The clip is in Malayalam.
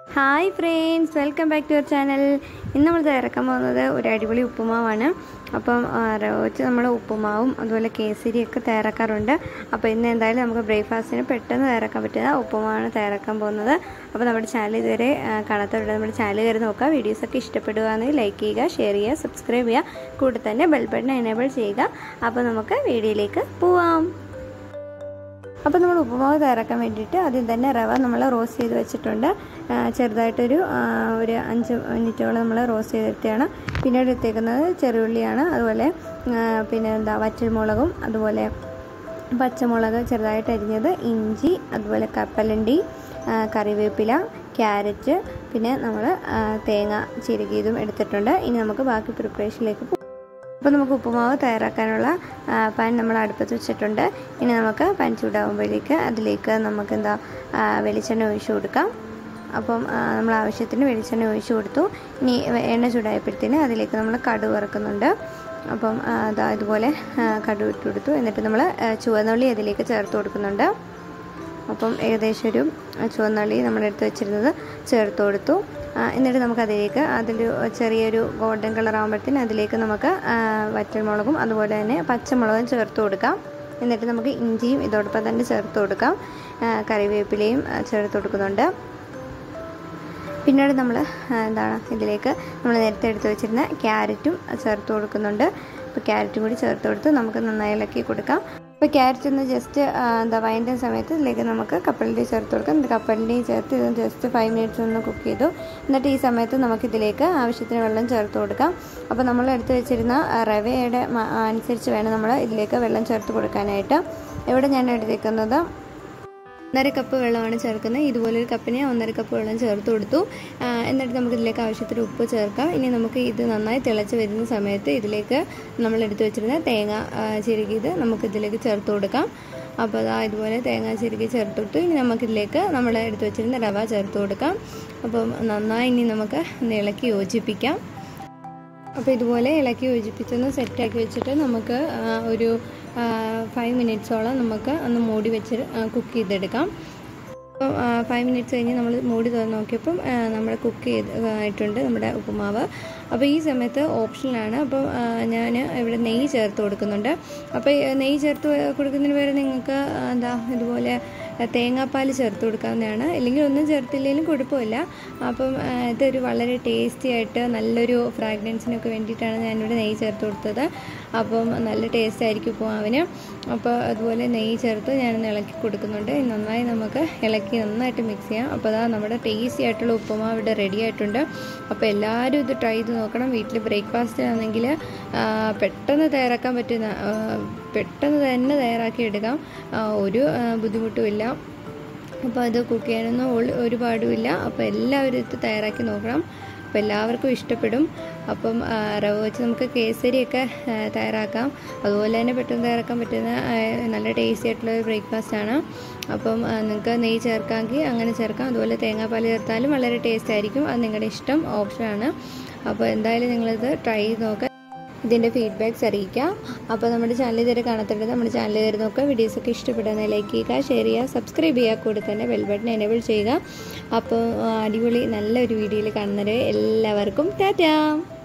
hi friends welcome back to your channel ഇന്ന് നമ്മൾ തയ്യാറാക്കാൻ പോകുന്നത് ഒരു അടിപൊളി ഉപ്പുമാവാണ് അപ്പം ആ, റോച്ച് നമ്മൾ ഉപ്പുമാവും അതുപോലെ കേസരിയൊക്കെ തയ്യാറാക്കാറുണ്ട് അപ്പോൾ ഇന്ന് എന്തായാലും നമുക്ക് ബ്രേക്ക്ഫാസ്റ്റിന് പെട്ടെന്ന് തയ്യാറാക്കാൻ പറ്റുന്ന ഉപ്പുമാവാണ് തയ്യാറാക്കാൻ പോകുന്നത് അപ്പോൾ നമ്മുടെ ചാനൽ ഇതുവരെ ആ, കാണാത്തവരുടെ നമ്മുടെ ചാനൽ കയറി നോക്കുക വീഡിയോസൊക്കെ ഇഷ്ടപ്പെടുകയാണെങ്കിൽ ലൈക്ക് ചെയ്യുക ഷെയർ ചെയ്യുക സബ്സ്ക്രൈബ് ചെയ്യുക കൂടെ തന്നെ ബെൽ ബട്ടൺ എനേബിൾ ചെയ്യുക അപ്പോൾ നമുക്ക് വീഡിയോയിലേക്ക് പോവാം അപ്പോൾ നമ്മൾ ഉപ്പുമാവ് തയ്യാറാക്കാൻ വേണ്ടിയിട്ട് ആദ്യം തന്നെ റവ നമ്മൾ റോസ്റ്റ് ചെയ്ത് വെച്ചിട്ടുണ്ട് ആ, ചെറുതായിട്ടൊരു ആ, ഒരു അഞ്ച് മിനിറ്റോളം നമ്മൾ റോസ്റ്റ് ചെയ്തെടുത്തതാണ് പിന്നീട് എടുത്തേക്കുന്നത് ചെറുള്ളിയാണ് അതുപോലെ ആ, പിന്നെ എന്താ വറ്റൽമുളകും അതുപോലെ പച്ചമുളക് ചെറുതായിട്ട് അരിഞ്ഞത് ഇഞ്ചി അതുപോലെ കപ്പലണ്ടി ആ, കറിവേപ്പില ക്യാരറ്റ് പിന്നെ നമ്മൾ തേങ്ങ ചിരുകിയതും എടുത്തിട്ടുണ്ട് ഇനി നമുക്ക് ബാക്കി പ്രിപ്പറേഷനിലേക്ക് പോകാം അപ്പോൾ നമുക്ക് ഉപ്പുമാവ് തയ്യാറാക്കാനുള്ള ആ, പാൻ നമ്മൾ അടുപ്പത്ത് വെച്ചിട്ടുണ്ട് ഇനി നമുക്ക് പാൻ ചൂടാകുമ്പോഴേക്ക് അതിലേക്ക് നമുക്ക് എന്താ ആ, വെളിച്ചെണ്ണ ഒഴിച്ചു കൊടുക്കാം അപ്പം ആ, നമ്മൾ ആവശ്യത്തിന് വെളിച്ചെണ്ണ ഒഴിച്ചു കൊടുത്തു ഇനി എണ്ണ ചൂടായപ്പോഴത്തേന് അതിലേക്ക് നമ്മൾ കടുക് വറക്കുന്നുണ്ട് അപ്പം ആ, അതാ ഇതുപോലെ ആ, കടുക് ഇട്ട് കൊടുത്തു എന്നിട്ട് നമ്മൾ ആ, ചുവന്നുള്ളി അതിലേക്ക് ചേർത്ത് കൊടുക്കുന്നുണ്ട് അപ്പം ഏകദേശം ഒരു ചുവന്നുള്ളി നമ്മൾ എടുത്ത് വെച്ചിരുന്നത് ചേർത്ത് കൊടുത്തു ആ, എന്നിട്ട് നമുക്ക് അതിലേക്ക് അതിൽ ചെറിയൊരു ഗോൾഡൻ കളർ ആകുമ്പോഴത്തേന് അതിലേക്ക് നമുക്ക് ആ, വറ്റൽമുളകും അതുപോലെ തന്നെ പച്ചമുളകും ചേർത്ത് കൊടുക്കാം എന്നിട്ട് നമുക്ക് ഇഞ്ചിയും ഇതോടൊപ്പം തന്നെ ചേർത്ത് കൊടുക്കാം ആ, കറിവേപ്പിലയും ആ, ചേർത്ത് കൊടുക്കുന്നുണ്ട് പിന്നീട് നമ്മൾ എന്താണ് ഇതിലേക്ക് നമ്മൾ നേരത്തെ എടുത്ത് വെച്ചിരുന്ന ക്യാരറ്റും ചേർത്ത് കൊടുക്കുന്നുണ്ട് അപ്പോൾ ക്യാരറ്റും കൂടി ചേർത്ത് കൊടുത്ത് നമുക്ക് നന്നായി ഇളക്കി കൊടുക്കാം അപ്പോൾ ക്യാരറ്റ് ഒന്ന് ജസ്റ്റ് എന്താ വൈൻ്റെ സമയത്ത് ഇതിലേക്ക് നമുക്ക് കപ്പലിൻ്റെ ചേർത്ത് കൊടുക്കാം എന്നിട്ട് കപ്പലിൻ്റെയും ചേർത്ത് ഇത് ജസ്റ്റ് ഫൈവ് മിനിറ്റ്സ് ഒന്ന് കുക്ക് ചെയ്തു എന്നിട്ട് ഈ സമയത്ത് നമുക്കിതിലേക്ക് ആവശ്യത്തിന് വെള്ളം ചേർത്ത് കൊടുക്കാം അപ്പോൾ നമ്മൾ എടുത്ത് വെച്ചിരുന്ന ആ, റവയുടെ മ- അനുസരിച്ച് വേണം നമ്മൾ ഇതിലേക്ക് വെള്ളം ചേർത്ത് കൊടുക്കാനായിട്ട് ഇവിടെ ഞാൻ എടുത്തേക്കുന്നത് ഒന്നര കപ്പ് വെള്ളമാണ് ചേർക്കുന്നത് ഇതുപോലൊരു കപ്പിന് ഒന്നര കപ്പ് വെള്ളം ചേർത്ത് കൊടുത്തു ആ, എന്നിട്ട് നമുക്ക് ഇതിലേക്ക് ആവശ്യത്തിന് ഉപ്പ് ചേർക്കാം ഇനി നമുക്ക് ഇത് നന്നായി തിളച്ച് വരുന്ന സമയത്ത് ഇതിലേക്ക് നമ്മൾ എടുത്തു വെച്ചിരുന്ന തേങ്ങ ആ, ചിരുകിയത് നമുക്ക് ഇതിലേക്ക് ചേർത്ത് കൊടുക്കാം അപ്പോൾ അതാ ഇതുപോലെ തേങ്ങ ചിരുകി ചേർത്തിട്ട് ഇനി നമുക്കിതിലേക്ക് നമ്മൾ എടുത്തു വെച്ചിരുന്ന റവ ചേർത്ത് കൊടുക്കാം അപ്പം നന്നായി ഇനി നമുക്ക് ഒന്ന് ഇളക്കി യോജിപ്പിക്കാം അപ്പോൾ ഇതുപോലെ ഇളക്കി യോജിപ്പിച്ചൊന്ന് സെറ്റാക്കി വെച്ചിട്ട് നമുക്ക് ആ, ഒരു ഫൈവ് മിനിറ്റ്സോളം നമുക്ക് ഒന്ന് മൂടി വെച്ച് കുക്ക് ചെയ്തെടുക്കാം അപ്പോൾ ഫൈവ് മിനിറ്റ്സ് കഴിഞ്ഞ് നമ്മൾ മൂടി തുറന്ന് നോക്കിയപ്പം നമ്മൾ കുക്ക് ചെയ്ത് ആയിട്ടുണ്ട് നമ്മുടെ ഉപ്പുമാവ് അപ്പോൾ ഈ സമയത്ത് ഓപ്ഷനിലാണ് അപ്പോൾ ഞാൻ ഇവിടെ നെയ്യ് ചേർത്ത് കൊടുക്കുന്നുണ്ട് അപ്പോൾ ഈ നെയ്യ് ചേർത്ത് കൊടുക്കുന്നതിന് പകരം നിങ്ങൾക്ക് ആ, എന്താ ഇതുപോലെ തേങ്ങാപ്പാൽ ചേർത്ത് കൊടുക്കാവുന്നതാണ് അല്ലെങ്കിൽ ഒന്നും ചേർത്തില്ലെങ്കിലും കുഴപ്പമില്ല അപ്പം ആ, ഇതൊരു വളരെ ടേസ്റ്റി ആയിട്ട് നല്ലൊരു ഫ്രാഗ്രൻസിനൊക്കെ വേണ്ടിയിട്ടാണ് ഞാനിവിടെ നെയ്യ് ചേർത്ത് കൊടുത്തത് അപ്പം നല്ല ടേസ്റ്റ് ആയിരിക്കും ഉപ്പുമാവിന് അപ്പോൾ അതുപോലെ നെയ്യ് ചേർത്ത് ഞാനൊന്ന് ഇളക്കി കൊടുക്കുന്നുണ്ട് ഇനി നന്നായി നമുക്ക് ഇളക്കി നന്നായിട്ട് മിക്സ് ചെയ്യാം അപ്പോൾ അതാ നമ്മുടെ ടേസ്റ്റി ആയിട്ടുള്ള ഉപ്പുമാവ് ഇവിടെ റെഡി ആയിട്ടുണ്ട് അപ്പോൾ എല്ലാവരും ഇത് ട്രൈ ചെയ്ത് നോക്കണം വീട്ടിൽ ബ്രേക്ക്ഫാസ്റ്റിനാണെങ്കിൽ പെട്ടെന്ന് തയ്യാറാക്കാൻ പറ്റുന്ന ആ, പെട്ടെന്ന് തന്നെ തയ്യാറാക്കി എടുക്കാം ആ, ഒരു ആ, ബുദ്ധിമുട്ടുമില്ല അപ്പോൾ അത് കുക്ക് ചെയ്യാനൊന്നും ഒരു- ഒരുപാടുമില്ല അപ്പോൾ എല്ലാവരും ഇത് തയ്യാറാക്കി നോക്കണം അപ്പോൾ എല്ലാവർക്കും ഇഷ്ടപ്പെടും അപ്പം ആ, റവ വെച്ച് നമുക്ക് കേസരിയൊക്കെ ആ, തയ്യാറാക്കാം അതുപോലെ തന്നെ പെട്ടെന്ന് തയ്യാറാക്കാൻ പറ്റുന്ന ആ, നല്ല ടേസ്റ്റി ആയിട്ടുള്ള ഒരു ബ്രേക്ക്ഫാസ്റ്റ് ആണ് അപ്പം ആ, നിങ്ങൾക്ക് നെയ്യ് ചേർക്കാമെങ്കിൽ അങ്ങനെ ചേർക്കാം അതുപോലെ തേങ്ങാപ്പാൽ ചേർത്താലും വളരെ ടേസ്റ്റ് ആയിരിക്കും അത് നിങ്ങളുടെ ഇഷ്ടം ഓപ്ഷനാണ് അപ്പോൾ എന്തായാലും നിങ്ങളിത് ട്രൈ ചെയ്ത് നോക്കുക ഇതിൻ്റെ ഫീഡ്ബാക്ക്സ് അറിയിക്കാം അപ്പോൾ നമ്മുടെ ചാനൽ ഇതുവരെ കാണാത്തുണ്ട് നമ്മുടെ ചാനൽ കയറി നോക്കുക വീഡിയോസൊക്കെ ഇഷ്ടപ്പെടുന്ന ലൈക്ക് ചെയ്യുക ഷെയർ ചെയ്യുക സബ്സ്ക്രൈബ് ചെയ്യുക കൂടെ തന്നെ ബെൽ ബട്ടൺ എനേബിൾ ചെയ്യുക അപ്പോൾ ആ, അടിപൊളി നല്ലൊരു വീഡിയോയിൽ കാണുന്നവരെ എല്ലാവർക്കും ടാറ്റാ